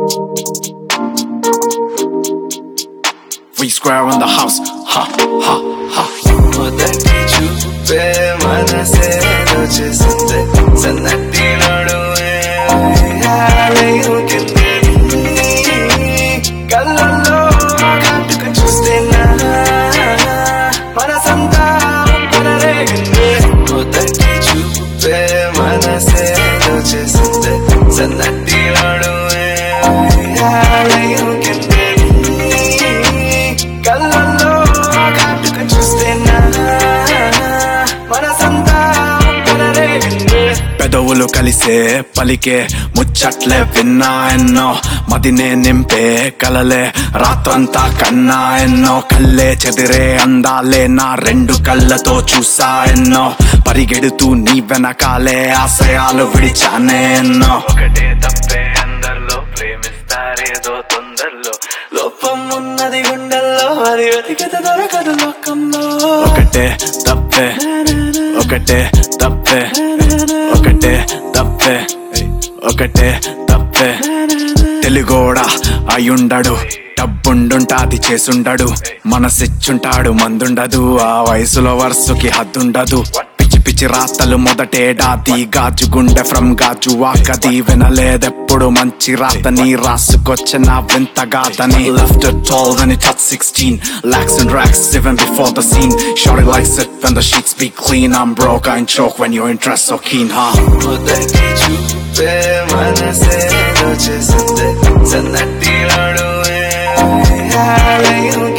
V square in the house. Ha ha ha. మొదటి చూపే మనసే దోచేసిందే సన్నటి నడుమే ఊగింది. కళ్ళల్లో కాటుక చూస్తే నా మనసంతా పనరేగింది మొదటి చూపే మనసే దోచేసిందే సన్నటి నడుమే ఊగింది. కళ్ళల్లో కాటుక చూస్తే నా మనసంతా పనరేగింది పెదవులు కలిసే పలికే ముచ్చట్లే విన్నా ఎన్నో మదినే నింపే కలలే రాత్రంతా కన్నా ఎన్నో కల్లే చెదిరే అందాలే నా రెండు కళ్ళతో చూసా ఎన్నో పరిగెడుతూ నీ వెనకాలే ఆశయాలు విడిచానే ఎన్నో ఒకటే తప్పే అందరిలో ప్రేమిస్తారేదో తొందరలో లోపం ఉన్నది గుండెల్లో అది వెతికితే దొరకదు లోకంలో ఒకటే తప్పే ఒకటే తప్పే ఒకటే తప్పే ఒకటే తప్పే తెలుగోడా అయ్యుండడు డబ్బుండుంటాది చేసుండడు మనసిచ్చుంటాడు మందుండదు ఆ వయసులో వరుసకి హద్దుండదు పిచ్చి పిచ్చి రాతలు మొదటేడాది గాజు గుండె ఫ్రమ్ గాజు వాకది వినలేదెప్పుడు మంచి రాతని రాసుకొచ్చిన వింతగాదని left tall when it touched 16 Lax and racks even before the scene Shorty likes it when the sheets be clean I'm broke, I ain't choke when your interest so keen, huh? మొదటి చూపే మనసే దోచేసిందే సన్నటి నడుమే